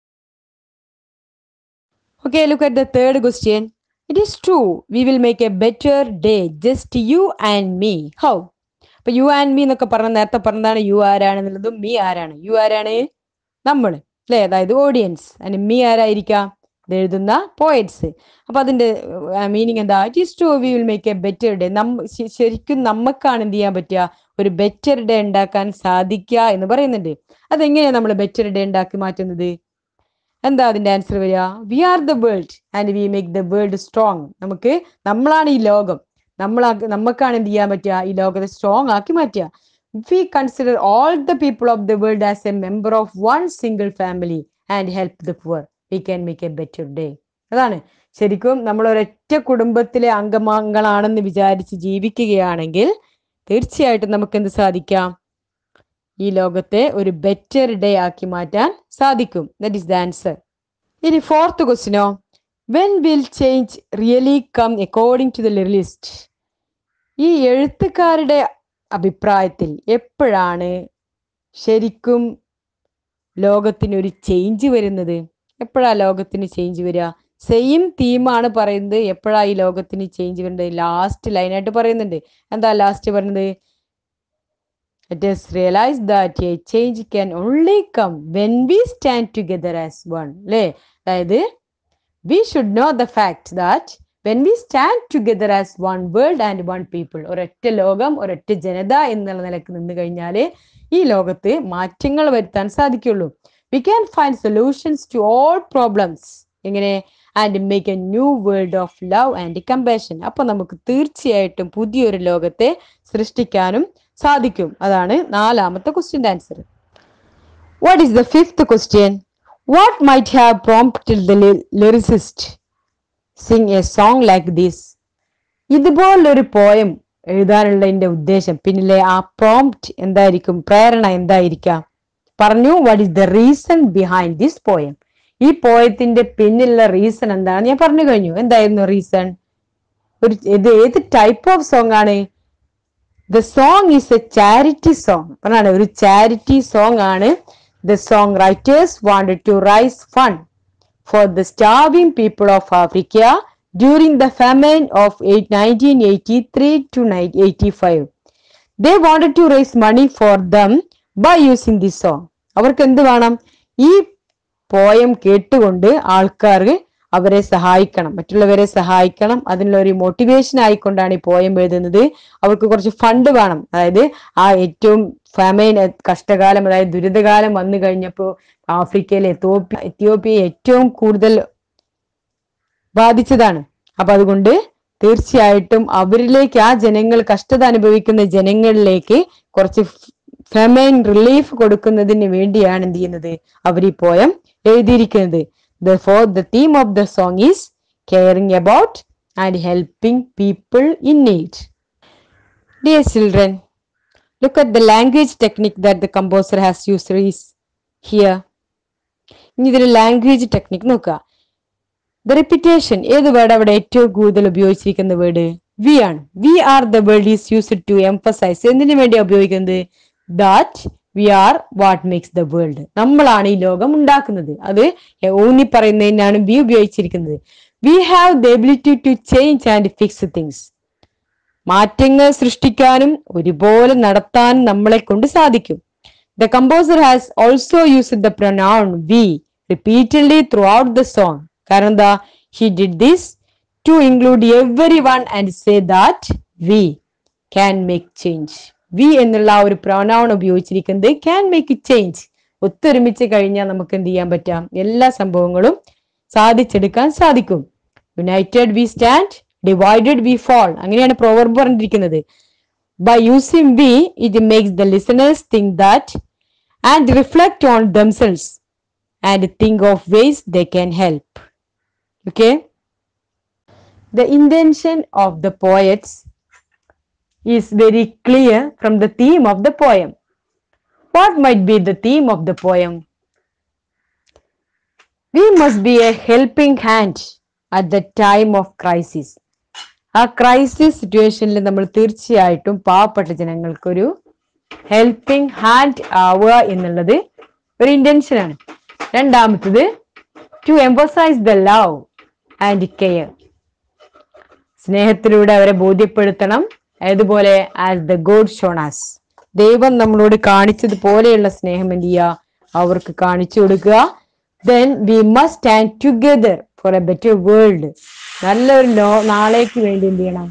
okay look at the third question it is true we will make a better day just you and me how അപ്പൊ യു ആൻഡ് മീ എന്നൊക്കെ പറഞ്ഞ നേരത്തെ പറഞ്ഞതാണ് യു ആരാണെന്നുള്ളതും മീ ആരാണ് യു ആരാണ് നമ്മൾ അല്ലേ അതായത് ഓഡിയൻസ് അതിന് മീ ആരായിരിക്കാം ഇത് എഴുതുന്ന പോയറ്റ്സ് അപ്പൊ അതിന്റെ മീനിങ് എന്താ it is true we will make a better day നമ്മ ശ- ശരിക്കും നമുക്കാണ് എന്ത് ചെയ്യാൻ പറ്റുക ഒരു ബെറ്റർ ഡേ ഉണ്ടാക്കാൻ സാധിക്കുക എന്ന് പറയുന്നുണ്ട് അതെങ്ങനെയാണ് നമ്മൾ ബെറ്റർ ഡേ ഉണ്ടാക്കി മാറ്റുന്നത് എന്താ അതിന്റെ ആൻസർ വരിക we are the world and we make the world strong നമുക്ക് നമ്മളാണ് ഈ ലോകം നമ്മളാ നമുക്കാണ് എന്ത് ചെയ്യാൻ പറ്റുക ഈ ലോകത്തെ സ്ട്രോങ് ആക്കി മാറ്റുക we consider all the people of the world as a member of one single family and help the poor we can make a better day അതാണ് ശരിക്കും നമ്മൾ ഒരൊറ്റ കുടുംബത്തിലെ അംഗമാംഗങ്ങളാണെന്ന് വിചാരിച്ച് ജീവിക്കുകയാണെങ്കിൽ തീർച്ചയായിട്ടും നമുക്ക് എന്ത് സാധിക്കാം ഈ ലോകത്തെ ഒരു ബെറ്റർ ഡേ ആക്കി മാറ്റാൻ സാധിക്കും ദറ്റ് ഇസ് ദ ആൻസർ ഇനി ഫോർത്ത് ക്വസ്റ്റിനോ when will change really come according to the list ഈ എഴുത്തുകാരുടെ അഭിപ്രായത്തിൽ എപ്പോഴാണ് ശരിക്കും ലോകത്തിന് ഒരു ചേഞ്ച് വരുന്നത് എപ്പോഴാ ലോകത്തിന് ചേഞ്ച് വരിക സെയിം തീമാണ് പറയുന്നത് എപ്പോഴാ ഈ ലോകത്തിന് ചേഞ്ച് വരുന്നത് ലാസ്റ്റ് ലൈനായിട്ട് പറയുന്നുണ്ട് എന്താ ലാസ്റ്റ് പറയുന്നത് Let us realize that a change can only come when we stand together as one. അല്ലേ അതായത് we should know the fact that when we stand together as one world and one people ഒരൊറ്റ ലോകം ഒരൊറ്റ ജനത എന്നുള്ള നിലക്ക് നിന്ന് കഴിഞ്ഞാൽ ഈ ലോകത്ത് മാറ്റങ്ങൾ വരുത്താൻ സാധിക്കുള്ളൂ we can find solutions to all problems എങ്ങനെ and make a new world of love and compassion അപ്പൊ നമുക്ക് തീർച്ചയായിട്ടും പുതിയൊരു ലോകത്തെ സൃഷ്ടിക്കാനും സാധിക്കും അതാണ് നാലാമത്തെ ക്വസ്റ്റ്യൻ്റെ answer what is the fifth question what might have prompted the lyricist sing a song like this ഇതുപോലൊരു പോയം എഴുതാനുള്ളതിന്റെ ഉദ്ദേശം പിന്നിലെ ആ പ്രോംപ്റ്റ് എന്തായിരിക്കും പ്രേരണ എന്തായിരിക്കാം പറഞ്ഞു what is the reason behind this poem ഈ പോയത്തിന്റെ പിന്നിലുള്ള റീസൺ എന്താണ് ഞാൻ പറഞ്ഞു കഴിഞ്ഞു എന്തായിരുന്നു റീസൺ ഒരു ഇത് ഏത് ടൈപ്പ് ഓഫ് സോങ് ആണ് the song is a charity song പറഞ്ഞാണ് ഒരു ചാരിറ്റി സോങ് ആണ് the song writers wanted to raise fund for the starving people of Africa during the famine of nineteen eighty three to eighty five they wanted to raise money for them by using this song അവർക്ക് എന്ത് വേണം ഈ പോയം കേട്ടുകൊണ്ട് ആൾക്കാർ അവരെ സഹായിക്കണം മറ്റുള്ളവരെ സഹായിക്കണം അതിനുള്ള ഒരു മോട്ടിവേഷൻ ആയിക്കൊണ്ടാണ് ഈ പോയം എഴുതുന്നത് അവർക്ക് കുറച്ച് ഫണ്ട് വേണം അതായത് ആ ഏറ്റവും ഫെമൈൻ കഷ്ടകാലം അതായത് ദുരിതകാലം വന്നു കഴിഞ്ഞപ്പോൾ ആഫ്രിക്കയിലെ എത്തോപ്യ എത്യോപ്യയെ ഏറ്റവും കൂടുതൽ ബാധിച്ചതാണ് അപ്പൊ അതുകൊണ്ട് തീർച്ചയായിട്ടും അവരിലേക്ക് ആ ജനങ്ങൾ കഷ്ടത അനുഭവിക്കുന്ന ജനങ്ങളിലേക്ക് കുറച്ച് ഫെമൈൻ റിലീഫ് കൊടുക്കുന്നതിന് വേണ്ടിയാണ് എന്ത് ചെയ്യുന്നത് അവർ ഈ പോയം എഴുതിയിരിക്കുന്നത് for the theme of the song is caring about and helping people in need dear children look at the language technique that the composer has use is here ഇനി ഇതിൽ ലാംഗ്വേജ് ടെക്നിക് നോക്കുക ദ റിപ്പിറ്റേഷൻ ഏത് വേർഡ് അവിടെ ഏറ്റവും കൂടുതൽ ഉപയോഗിച്ചിരിക്കുന്ന വേർഡ് വി ആണ് we are the word is used to emphasise എന്തിനു വേണ്ടി ഉപയോഗിക്കുന്നത് that we are what makes the world നമ്മളാണ് ഈ ലോകം ഉണ്ടാക്കുന്നത് അത് ഊന്നി പറയുന്നതിനാണ് വി ഉപയോഗിച്ചിരിക്കുന്നത് we have the ability to change and fix things മാറ്റങ്ങൾ സൃഷ്ടിക്കാനും ഒരുപോലെ നടത്താനും നമ്മളെ കൊണ്ട് സാധിക്കും the composer has also use the pronoun we repeatedly throughout the song കാരണം എന്താ he did this to include everyone and say that we can make change we എന്നുള്ള ആ ഒരു പ്രൊനൗൺ ഉപയോഗിച്ചിരിക്കുന്നത് ക്യാൻ മേക്ക് ഇറ്റ് ചേഞ്ച് ഒത്തൊരുമിച്ച് കഴിഞ്ഞാൽ നമുക്ക് എന്ത് ചെയ്യാൻ പറ്റാം എല്ലാ സംഭവങ്ങളും സാധിച്ചെടുക്കാൻ സാധിക്കും united we stand divided we fall അങ്ങനെയാണ് പ്രോവർബ് പറഞ്ഞിരിക്കുന്നത് by using we it makes the listeners think that and reflect on themselves and think of ways they can help okay the intention of the poets is very clear from the theme of the poem. What might be the theme of the poem? We must be a helping hand at the time of crisis. ആ ക്രൈസിസ് സിറ്റുവേഷനിൽ നമ്മൾ തീർച്ചയായിട്ടും പാവപ്പെട്ട ജനങ്ങൾക്കൊരു ഹെൽപ്പിംഗ് ഹാൻഡ് ആവുക എന്നുള്ളത് ഒരു ഇന്റൻഷനാണ് രണ്ടാമത്തത് to emphasise the love and care സ്നേഹത്തിലൂടെ അവരെ ബോധ്യപ്പെടുത്തണം ഏതുപോലെ ആസ് ദ ഗോഡ് ഷോണാസ് ദൈവം നമ്മളോട് കാണിച്ചതുപോലെയുള്ള സ്നേഹം എന്ത് ചെയ്യുക അവർക്ക് കാണിച്ചു കൊടുക്കുക then we must stand together for a better world നല്ലൊരു ലോ നാളേക്ക് വേണ്ടി എന്ത് ചെയ്യണം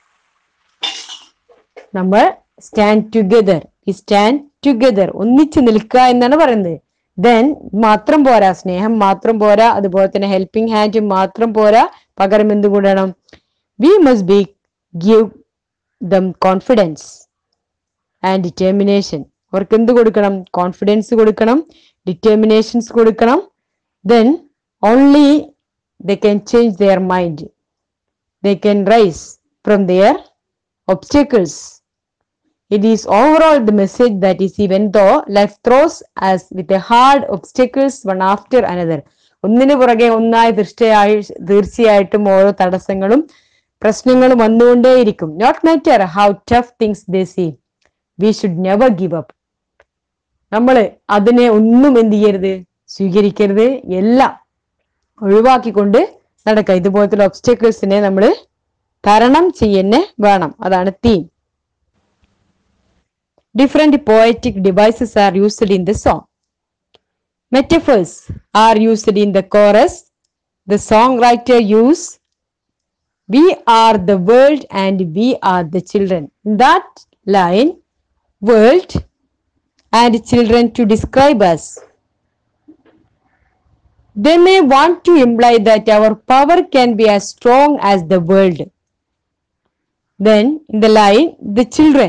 നമ്മൾ stand together we stand together ഒന്നിച്ചു നിൽക്കുക എന്നാണ് പറയുന്നത് ദെൻ മാത്രം പോരാ സ്നേഹം മാത്രം പോരാ അതുപോലെ തന്നെ ഹെൽപ്പിംഗ് ഹാൻഡ് മാത്രം പോരാ പകരം എന്ത് കൂടണം we must be give them confidence and determination അവർക്ക് എന്ത് കൊടുക്കണം കോൺഫിഡൻസ് കൊടുക്കണം ഡിറ്റർമിനേഷൻസ് കൊടുക്കണം then only they can change their mind they can rise from their obstacles it is overall the message that is even though life throws us with a hard obstacles one after another ഒന്നിനു പുറകെ ഒന്നായി തീർച്ചയായി തീർച്ചയായിട്ടും ഓരോ തടസ്സങ്ങളും പ്രശ്നങ്ങൾ വന്നുകൊണ്ടേയിരിക്കും not matter how tough things they see we should never give up നമ്മൾ അതിനെ ഒന്നും എന്ത് ചെയ്യരുത് സ്വീകരിക്കരുത് എല്ലാം ഒഴിവാക്കിക്കൊണ്ട് നടക്കുക ഇതുപോലത്തെ ഒബ്സ്റ്റക്കിൾസിനെ നമ്മൾ തരണം ചെയ്യുന്നെ വേണം അതാണ് theme different poetic devices are used in the song metaphors are used in the chorus the song writer use we are the world and we are the children. In that line, world and children to describe us. They may want to imply that our power can be as strong as the world. Then, in the line, the children.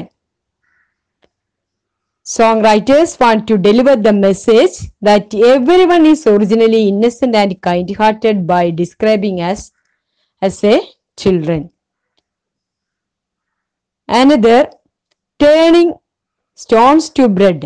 Songwriters want to deliver the message that everyone is originally innocent and kind hearted by describing us as a children. Another, turning stones to bread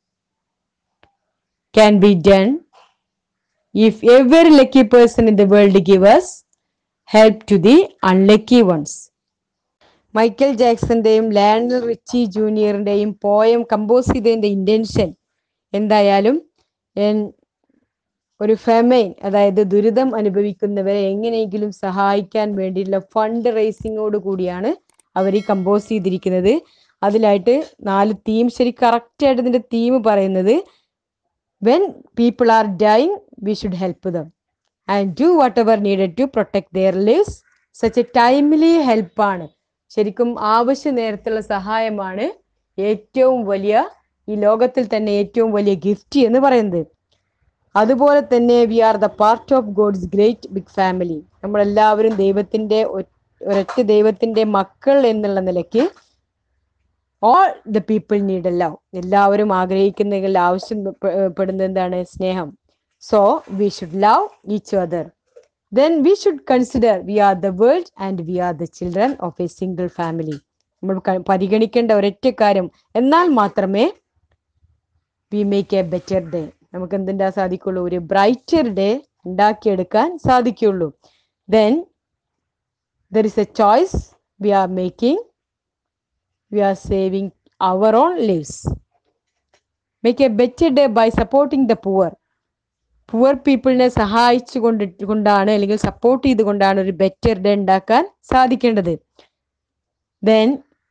can be done if every lucky person in the world give us help to the unlucky ones. Michael ജാക്സന്റെയും ലാനൽ റിച്ചി ജൂനിയറിന്റെയും പോയം കമ്പോസ് ചെയ്തതിന്റെ ഇന്റൻഷൻ എന്തായാലും എൻ- ഒരു ഫെമൈൻ അതായത് ദുരിതം അനുഭവിക്കുന്നവരെ എങ്ങനെയെങ്കിലും സഹായിക്കാൻ വേണ്ടിയിട്ടുള്ള ഫണ്ട് റേസിങ്ങോട് കൂടിയാണ് അവർ ഈ കമ്പോസ് ചെയ്തിരിക്കുന്നത് അതിലായിട്ട് നാല് തീം ശരി കറക്റ്റ് ആയിട്ട് ഇതിന്റെ തീം പറയുന്നത് when people are dying we should help them and do whatever needed to protect their lives such a timely ഹെൽപ്പാണ് ശരിക്കും ആവശ്യ നേരത്തുള്ള സഹായമാണ് ഏറ്റവും വലിയ ഈ ലോകത്തിൽ തന്നെ ഏറ്റവും വലിയ ഗിഫ്റ്റ് എന്ന് പറയുന്നത് അതുപോലെ തന്നെ we are the part of God's great big family നമ്മളെല്ലാവരും ദൈവത്തിന്റെ ഒ- ഒരൊറ്റ ദൈവത്തിന്റെ മക്കൾ എന്നുള്ള നിലയ്ക്ക് all the people need love എല്ലാവരും ആഗ്രഹിക്കുന്നതിൽ ആവശ്യപ്പെടുന്നത് എന്താണ് സ്നേഹം so we should love each other then we should consider we are the world and we are the children of a single family നമ്മൾ ക- പരിഗണിക്കേണ്ട ഒരൊറ്റ കാര്യം എന്നാൽ മാത്രമേ we make a better day നമുക്ക് എന്തിണ്ടാ സാധിക്കുള്ളൂ ഒരു ബ്രൈറ്റർ ഡേ ഉണ്ടാക്കിയെടുക്കാൻ സാധിക്കുള്ളൂ then there is a choice we are making we are saving our own lives make a better day by supporting the poor poor പീപ്പിളിനെ സഹായിച്ചു കൊണ്ട് കൊണ്ടാണ് അല്ലെങ്കിൽ സപ്പോർട്ട് ചെയ്തുകൊണ്ടാണ് ഒരു ബെറ്റർ ഡേ ഉണ്ടാക്കാൻ സാധിക്കേണ്ടത് then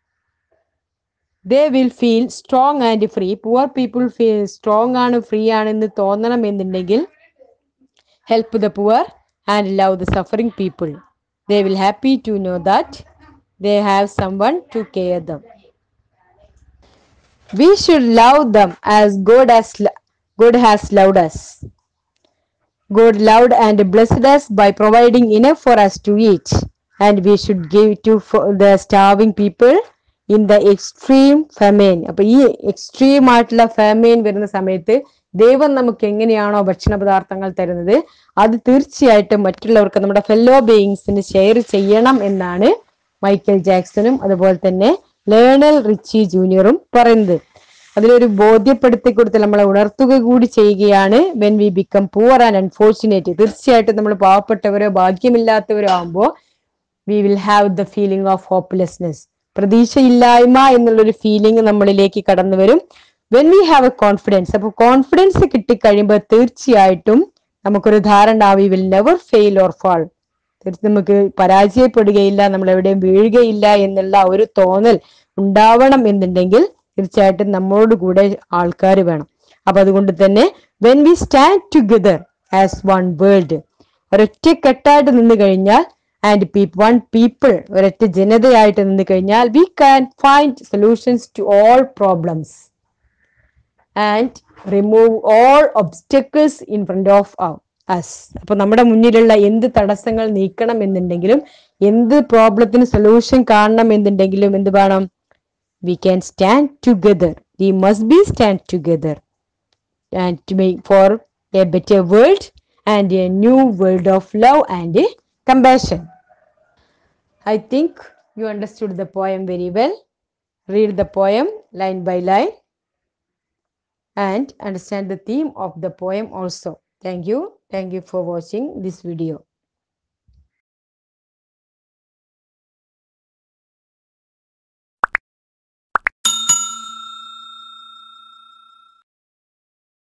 they will feel strong and free poor people feel strong ആണ് ഫ്രീ ആണെന്ന് തോന്നണം എന്നുണ്ടെങ്കിൽ help the poor and love the suffering people they will happy to know that they have someone to care them We should love them as God has lo- God has loved us. God loved and blessed us by providing enough for us to eat, and we should give to for the starving people in the extreme famine. അപ്പൊ ഈ എക്സ്ട്രീം ആയിട്ടുള്ള ഫാമൈൻ വരുന്ന സമയത്ത് ദൈവം നമുക്ക് എങ്ങനെയാണോ ഭക്ഷണ പദാർത്ഥങ്ങൾ തരുന്നത് അത് തീർച്ചയായിട്ടും മറ്റുള്ളവർക്ക് നമ്മുടെ ഫെല്ലോ ബീയിങ്സിന് ഷെയർ ചെയ്യണം എന്നാണ് മൈക്കൽ ജാക്സണും അതുപോലെ തന്നെ ലേണൽ റിച്ചി ജൂനിയറും പറയുന്നത് അതിലൊരു ബോധ്യപ്പെടുത്തി കൊടുത്ത് നമ്മളെ ഉണർത്തുക കൂടി ചെയ്യുകയാണ് when we become poor and unfortunate തീർച്ചയായിട്ടും നമ്മൾ പാവപ്പെട്ടവരോ ഭാഗ്യമില്ലാത്തവരോ ആകുമ്പോൾ we will have the feeling of hopelessness പ്രതീക്ഷയില്ലായ്മ എന്നുള്ളൊരു ഫീലിംഗ് നമ്മളിലേക്ക് കടന്നു വരും when we have a confidence അപ്പൊ കോൺഫിഡൻസ് കിട്ടിക്കഴിയുമ്പോൾ തീർച്ചയായിട്ടും നമുക്കൊരു ധാരണ we will never fail or fall തീർച്ചയായും നമുക്ക് പരാജയപ്പെടുകയില്ല നമ്മൾ എവിടെയും വീഴുകയില്ല എന്നുള്ള ഒരു തോന്നൽ ഉണ്ടാവണം എന്നുണ്ടെങ്കിൽ തീർച്ചയായിട്ടും നമ്മളോട് കൂടെ ആൾക്കാർ വേണം അപ്പൊ അതുകൊണ്ട് തന്നെ when we stand together as one world ഒരൊറ്റ കെട്ടായിട്ട് നിന്ന് കഴിഞ്ഞാൽ ആൻഡ് പീപ്പ് വൺ പീപ്പിൾ ഒരൊറ്റ ജനതയായിട്ട് നിന്ന് കഴിഞ്ഞാൽ we can find solutions to all problems and remove all obstacles in front of us അപ്പൊ നമ്മുടെ മുന്നിലുള്ള എന്ത് തടസ്സങ്ങൾ നീക്കണം എന്നുണ്ടെങ്കിലും എന്ത് പ്രോബ്ലത്തിന് സൊല്യൂഷൻ കാണണം എന്നുണ്ടെങ്കിലും എന്ത് വേണം we can stand together we must be stand together and to make for a better world and a new world of love and compassion I think you understood the poem very well. Read the poem line by line and understand the theme of the poem also. Thank you. Thank you for watching this video.